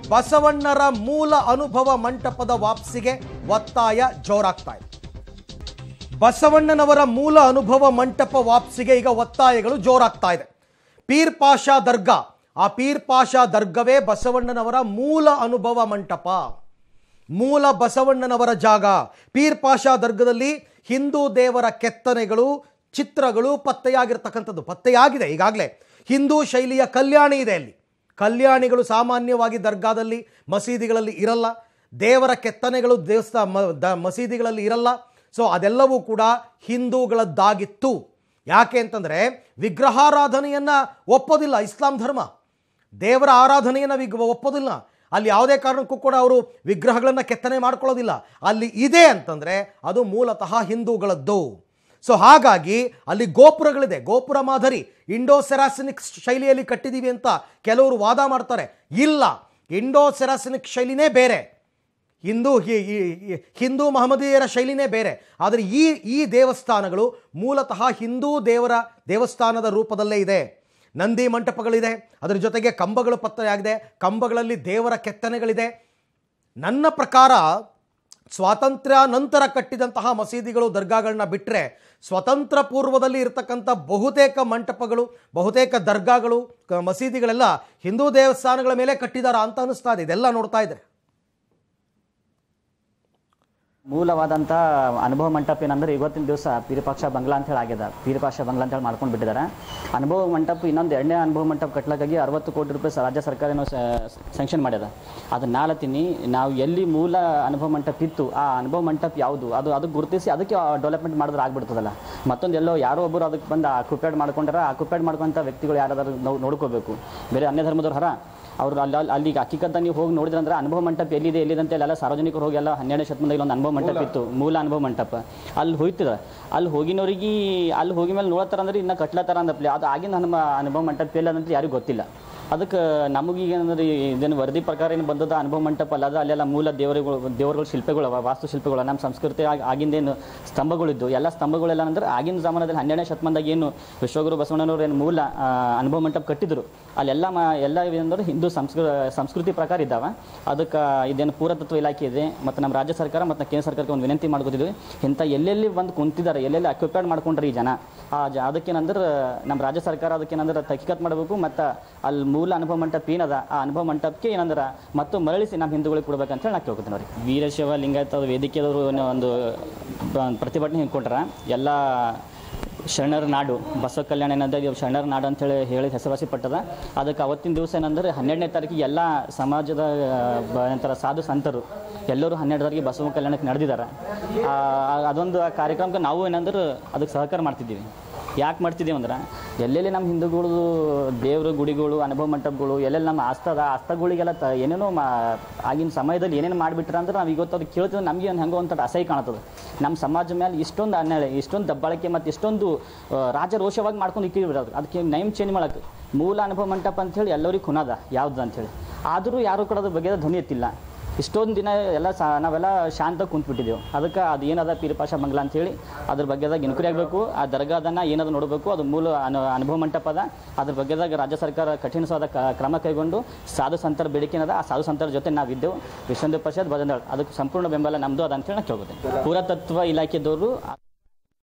ಬಸವಣ್ಣರ ಮೂಲ ಅನುಭವ ಮಂಟಪದ ವಾಪಸಿಗೆ ಒತ್ತಾಯ ಜೋರಾಗ್ತಾ ಇದೆ ಬಸವಣ್ಣನವರ ಮೂಲ ಅನುಭವ ಮಂಟಪ ವಾಪಸಿಗೆ ಈಗ ಒತ್ತಾಯಗಳು ಜೋರಾಗ್ತಾ ಇದೆ ಪೀರ್ ಪಾಷಾ ದರ್ಗಾ ಆ ಪೀರ್ ಪಾಷಾ ದರ್ಗವೇ ಬಸವಣ್ಣನವರ ಮೂಲ ಅನುಭವ ಮಂಟಪ ಮೂಲ ಬಸವಣ್ಣನವರ ಜಾಗ ಪೀರ್ ಪಾಷಾ ದರ್ಗದಲ್ಲಿ ಹಿಂದೂ ದೇವರ ಕೆತ್ತನೆಗಳು ಚಿತ್ರಗಳು ಪತ್ತೆಯಾಗಿರ್ತಕ್ಕಂಥದ್ದು ಪತ್ತೆಯಾಗಿದೆ ಈಗಾಗಲೇ ಹಿಂದೂ ಶೈಲಿಯ ಕಲ್ಯಾಣಿ ಇದೆ ಅಲ್ಲಿ ಕಲ್ಯಾಣಿಗಳು ಸಾಮಾನ್ಯವಾಗಿ ದರ್ಗಾದಲ್ಲಿ ಮಸೀದಿಗಳಲ್ಲಿ ಇರಲ್ಲ ದೇವರ ಕೆತ್ತನೆಗಳು ದೇವಸ್ಥಾನ ಮ- ದ- ಮಸೀದಿಗಳಲ್ಲಿ ಇರಲ್ಲ ಸೊ ಅದೆಲ್ಲವೂ ಕೂಡ ಹಿಂದೂಗಳದ್ದಾಗಿತ್ತು ಯಾಕೆ ಅಂತಂದರೆ ವಿಗ್ರಹಾರಾಧನೆಯನ್ನು ಒಪ್ಪೋದಿಲ್ಲ ಇಸ್ಲಾಂ ಧರ್ಮ ದೇವರ ಆರಾಧನೆಯನ್ನು ವಿಗ್ ಒಪ್ಪೋದಿಲ್ಲ ಅಲ್ಲಿ ಯಾವುದೇ ಕಾರಣಕ್ಕೂ ಕೂಡ ಅವರು ವಿಗ್ರಹಗಳನ್ನು ಕೆತ್ತನೆ ಮಾಡ್ಕೊಳ್ಳೋದಿಲ್ಲ ಅಲ್ಲಿ ಇದೆ ಅಂತಂದರೆ ಅದು ಮೂಲತಃ ಹಿಂದೂಗಳದ್ದು ಸೊ ಹಾಗಾಗಿ ಅಲ್ಲಿ ಗೋಪುರಗಳಿದೆ ಗೋಪುರ ಮಾದರಿ ಇಂಡೋ ಸೆರಾಸಿನಿಕ್ ಶೈಲಿಯಲ್ಲಿ ಕಟ್ಟಿದ್ದೀವಿ ಅಂತ ಕೆಲವರು ವಾದ ಮಾಡ್ತಾರೆ ಇಲ್ಲ ಇಂಡೋ ಸೆರಾಸಿನಿಕ್ ಶೈಲಿನೇ ಬೇರೆ ಹಿಂದೂ ಹಿ- ಈ- ಈ- ಹಿಂದೂ ಮಹಮ್ಮದೀಯರ ಶೈಲಿನೇ ಬೇರೆ ಆದರೆ ಈ ಈ ದೇವಸ್ಥಾನಗಳು ಮೂಲತಃ ಹಿಂದೂ ದೇವರ ದೇವಸ್ಥಾನದ ರೂಪದಲ್ಲೇ ಇದೆ ನಂದಿ ಮಂಟಪಗಳಿದೆ ಅದರ ಜೊತೆಗೆ ಕಂಬಗಳು ಪತ್ತೆಯಾಗಿದೆ ಕಂಬಗಳಲ್ಲಿ ದೇವರ ಕೆತ್ತನೆಗಳಿದೆ ನನ್ನ ಪ್ರಕಾರ ಸ್ವಾತಂತ್ರ್ಯ ನಂತರ ಕಟ್ಟಿದಂತಹ ಮಸೀದಿಗಳು ದರ್ಗಾಗಳನ್ನ ಬಿಟ್ಟರೆ ಸ್ವತಂತ್ರ ಪೂರ್ವದಲ್ಲಿ ಇರತಕ್ಕಂಥ ಬಹುತೇಕ ಮಂಟಪಗಳು ಬಹುತೇಕ ದರ್ಗಾಗಳು ಕ- ಮಸೀದಿಗಳೆಲ್ಲ ಹಿಂದೂ ದೇವಸ್ಥಾನಗಳ ಮೇಲೆ ಕಟ್ಟಿದಾರ ಅಂತ ಅನಿಸ್ತಾ ಇದೆ ಇದೆಲ್ಲ ನೋಡ್ತಾ ಇದ್ರೆ ಮೂಲವಾದಂಥ ಅನುಭವ ಮಂಟಪ ಏನಂದ್ರೆ ಇವತ್ತಿನ ದಿವಸ ಪಿರಿಪಾಕ್ಷ ಬಂಗ್ಲಾ ಅಂತ ಹೇಳಿ ಆಗ್ಯದ ಪಿರಿಪಾಕ್ಷ ಬಂಗ್ಲಾ ಅಂತ ಹೇಳಿ ಮಾಡ್ಕೊಂಡು ಬಿಟ್ಟಿದ್ದಾರೆ ಅನುಭವ ಮಂಟಪ ಇನ್ನೊಂದು ಎರಡನೇ ಅನುಭವ ಮಂಟಪ ಕಟ್ಲಕ್ಕಾಗಿ ಅರವತ್ತು ಕೋಟಿ ರೂಪಾಯಿ ಸ- ರಾಜ್ಯ ಸರ್ಕಾರ ಏನೋ ಸ್ಯಾಂಕ್ಷನ್ ಮಾಡ್ಯದ ಅದನ್ನ ನಾಲತ್ತೀನಿ ನಾವು ಎಲ್ಲಿ ಮೂಲ ಅನುಭವ ಮಂಟಪ ಇತ್ತು ಆ ಅನುಭವ ಮಂಟಪ ಯಾವುದು ಅದು ಅದಕ್ಕೆ ಗುರುತಿಸಿ ಅದಕ್ಕೆ ಡೆವಲಪ್ಮೆಂಟ್ ಮಾಡಿದ್ರೆ ಆಗ್ಬಿಡ್ತದಲ್ಲ ಮತ್ತೊಂದು ಎಲ್ಲೋ ಯಾರೋ ಒಬ್ಬರು ಅದಕ್ಕೆ ಬಂದು ಆಕ್ಯುಪೈಡ್ ಮಾಡ್ಕೊಂಡ್ರೆ ಆಕ್ಯುಪೈಡ್ ಮಾಡ್ಕೊಂತ ವ್ಯಕ್ತಿಗಳು ಯಾರಾದ್ರೂ ನಾವು ನೋಡ್ಕೋಬೇಕು ಬೇರೆ ಅನ್ಯ ಧರ್ಮದವ್ರು ಹರ ಅವ್ರು ಅಲ್ಲಿ ಅಲ್ಲಿ- ಅಲ್ಲಿಗೆ ಹಕ್ಕಿಕತ್ತ ನೀವು ಹೋಗಿ ನೋಡಿದ್ರೆ ಅಂದ್ರೆ ಅನುಭವ ಮಂಟಪ ಎಲ್ಲಿದೆ ಎಲ್ಲಿದೆ ಅಂತ ಎಲ್ಲ ಸಾರ್ವಜನಿಕರು ಹೋಗಿ ಎಲ್ಲ ಹನ್ನೆರಡನೇ ಶತಮಾನದಲ್ಲಿ ಒಂದು ಅನುಭವ ಮಂಟಪ ಇತ್ತು ಮೂಲ ಅನುಭವ ಮಂಟಪ ಅಲ್ಲಿ ಹೋಯ್ತದ ಅಲ್ಲಿ ಹೋಗಿನವ್ರಿಗೆ ಅಲ್ಲಿ ಹೋಗಿ ಮೇಲೆ ನೋಡತ್ತಾರ ಅಂದ್ರೆ ಇನ್ನ ಕಟ್ಲತ್ತಾರ ಅಂದಪ್ಲೆ ಅದು ಆಗಿನ ನಮ್ಮ ಅನುಭವ ಮಂಟಪ ಇಲ್ಲ ಅಂತ ಯಾರಿಗೂ ಗೊತ್ತಿಲ್ಲ ಅದಕ್ಕೆ ನಮಗೀಗ ಏನಂದ್ರೆ ಇದೇನು ವರದಿ ಪ್ರಕಾರ ಏನು ಬಂದದ ಅನುಭವ ಮಂಟಪ ಅಲ್ಲ ಅದು ಅಲ್ಲೆಲ್ಲ ಮೂಲ ದೇವರುಗಳು ದೇವರುಗಳ ಶಿಲ್ಪಗಳು ಅವ ವಾಸ್ತು ಶಿಲ್ಪಗಳು ನಮ್ಮ ಸಂಸ್ಕೃತಿ ಆಗ- ಆಗಿಂದೇನು ಸ್ತಂಭಗಳಿದ್ದು ಎಲ್ಲ ಸ್ತಂಭಗಳೆಲ್ಲ ಅಂದ್ರೆ ಆಗಿನ ಜಮಾನದಲ್ಲಿ ಹನ್ನೆರಡನೇ ಶತಮಾನದಾಗ ಏನು ವಿಶ್ವಗುರು ಬಸವಣ್ಣನವರು ಏನು ಮೂಲ ಆ, ಅನುಭವ ಮಂಟಪ ಕಟ್ಟಿದ್ರು ಅಲ್ಲೆಲ್ಲ ಮ ಎಲ್ಲ ಏನಂದ್ರೆ ಹಿಂದೂ ಸಂಸ್ಕೃ ಸಂಸ್ಕೃತಿ ಪ್ರಕಾರ ಇದ್ದಾವೆ ಅದಕ್ಕೆ ಇದೇನು ಪುರಾತತ್ವ ಇಲಾಖೆ ಇದೆ ಮತ್ತು ನಮ್ಮ ರಾಜ್ಯ ಸರ್ಕಾರ ಮತ್ತು ಕೇಂದ್ರ ಸರ್ಕಾರಕ್ಕೆ ಒಂದು ವಿನಂತಿ ಮಾಡ್ಕೊತಿದ್ವಿ ಇಂಥ ಎಲ್ಲೆಲ್ಲಿ ಬಂದು ಕುಂತಿದ್ದಾರೆ ಎಲ್ಲೆಲ್ಲಿ ಅಕ್ಯುಪೈಡ್ ಮಾಡ್ಕೊಂಡ್ರಿ ಈ ಜನ ಆ ಜ ಅದಕ್ಕೇನಂದ್ರೆ ನಮ್ಮ ರಾಜ್ಯ ಸರ್ಕಾರ ಅದಕ್ಕೇನಂದ್ರೆ ತಹಕೀಕತ್ ಮಾಡಬೇಕು ಮತ್ತು ಅಲ್ಲಿ ಮೂಲ ಅನುಭವ ಮಂಟಪ ಏನದ ಆ ಅನುಭವ ಮಂಟಪಕ್ಕೆ ಏನಂದ್ರೆ ಮತ್ತು ಮರಳಿಸಿ ನಮ್ಮ ಹಿಂದೂಗಳಿಗೆ ಕೊಡ್ಬೇಕಂತ ಹೇಳಿ ನಾ ಕೇಳ್ಕೊತೀನಿ ಅವ್ರಿಗೆ ವೀರಶೈವ ಲಿಂಗಾಯತ ವೇದಿಕೆಯವರು ಏನೋ ಒಂದು ಬ- ಪ್ರತಿಭಟನೆ ಹಿಂಕೊಟ್ರ ಎಲ್ಲ ಶರಣರ ನಾಡು ಬಸವ ಕಲ್ಯಾಣ ಏನಂದ್ರೆ ಇದು ಶರಣರ ನಾಡು ಅಂತೇಳಿ ಹೇಳಿ ಹೆಸರುವಾಸಿ ಪಟ್ಟದ ಅದಕ್ಕೆ ಅವತ್ತಿನ ದಿವಸ ಏನಂದ್ರೆ ಹನ್ನೆರಡನೇ ತಾರೀಕಿಗೆ ಎಲ್ಲ ಸಮಾಜದ ಆ, ಬ- ಏನಂತಾರ ಸಾಧು ಸಂತರು ಎಲ್ಲರೂ ಹನ್ನೆರಡು ತಾರೀಕಿಗೆ ಬಸವ ಕಲ್ಯಾಣಕ್ಕೆ ನಡೆದಿದ್ದಾರೆ ಅದೊಂದು ಆ ಕಾರ್ಯಕ್ರಮಕ್ಕೆ ನಾವು ಏನಂದ್ರೆ ಅದಕ್ಕೆ ಸಹಕಾರ ಮಾಡ್ತಿದ್ದೀವಿ ಯಾಕೆ ಮಾಡ್ತಿದ್ದೀವಿ ಅಂದ್ರೆ ಎಲ್ಲೆಲ್ಲಿ ನಮ್ಮ ಹಿಂದೂಗಳು ದೇವರು ಗುಡಿಗಳು ಅನುಭವ ಮಂಟಪಗಳು ಎಲ್ಲೆಲ್ಲಿ ನಮ್ಮ ಆಸ್ತದ ಆಸ್ತಗಳಿಗೆಲ್ಲ ತ ಏನೇನೋ ಮಾ ಆಗಿನ ಸಮಯದಲ್ಲಿ ಏನೇನು ಮಾಡಿಬಿಟ್ರ ಅಂದ್ರೆ ನಾವು ಇವತ್ತು ಅದು ಕೇಳ್ತೀವಿ ನಮಗೆ ಒಂದು ಹೆಂಗೋ ಒಂಥರ ಅಸಹ್ಯ ಕಾಣ್ತದೆ ನಮ್ಮ ಸಮಾಜ ಮೇಲೆ ಇಷ್ಟೊಂದು ಅನ್ಯಾಯ ಇಷ್ಟೊಂದು ದಬ್ಬಾಳಿಕೆ ಮತ್ತು ಇಷ್ಟೊಂದು ಆ, ರಾಜರೋಷವಾಗಿ ಮಾಡ್ಕೊಂಡು ಇಕ್ಕಿಬಿಡೋದು ಅದಕ್ಕೆ ನೈಮ್ ಚೇಂಜ್ ಮಾಡಕ್ಕೆ ಮೂಲ ಅನುಭವ ಮಂಟಪ ಅಂತೇಳಿ ಎಲ್ಲರಿಗೂ ಖುನಾದ ಯಾವ್ದು ಅಂತೇಳಿ ಆದರೂ ಯಾರೂ ಕೂಡ ಅದ್ರ ಬಗ್ಗೆ ಧ್ವನಿ ಎತ್ತಿಲ್ಲ ಇಷ್ಟೊಂದು ದಿನ ಎಲ್ಲ ಸಾ ನಾವೆಲ್ಲ ಶಾಂತ ಕುಂತ್ಬಿಟ್ಟಿದ್ದೆವು ಅದಕ್ಕೆ ಅದು ಏನದ ಪೀರಪಾಷ ಬಂಗ್ಲಾ ಅಂತೇಳಿ ಅದ್ರ ಬಗ್ಗೆದಾಗ ಇನ್ಕ್ವರಿ ಆಗಬೇಕು ಆ ದರ್ಗಾದನ್ನ ಏನದ ನೋಡಬೇಕು ಅದು ಮೂಲ ಅನು ಅನುಭವ ಮಂಟಪ ಅದ ಅದ್ರ ಬಗ್ಗೆದಾಗ ರಾಜ್ಯ ಸರ್ಕಾರ ಕಠಿಣವಾದ ಕ- ಕ್ರಮ ಕೈಗೊಂಡು ಸಾಧು ಸಂತರ ಬೇಡಿಕೆ ಏನದ ಆ ಸಾಧು ಸಂತರ ಜೊತೆ ನಾವಿದ್ದೆವು ವಿಶ್ವ ಹಿಂದೂ ಪರಿಷತ್ ಭಜಂದಾಳ್ ಅದಕ್ಕೆ ಸಂಪೂರ್ಣ ಬೆಂಬಲ ನಮ್ಮದು ಅದ ಅಂತೇಳಿ ನಾ ಕೇಳ್ಕೊತೀನಿ ಪುರಾತತ್ವ ಇಲಾಖೆದವರು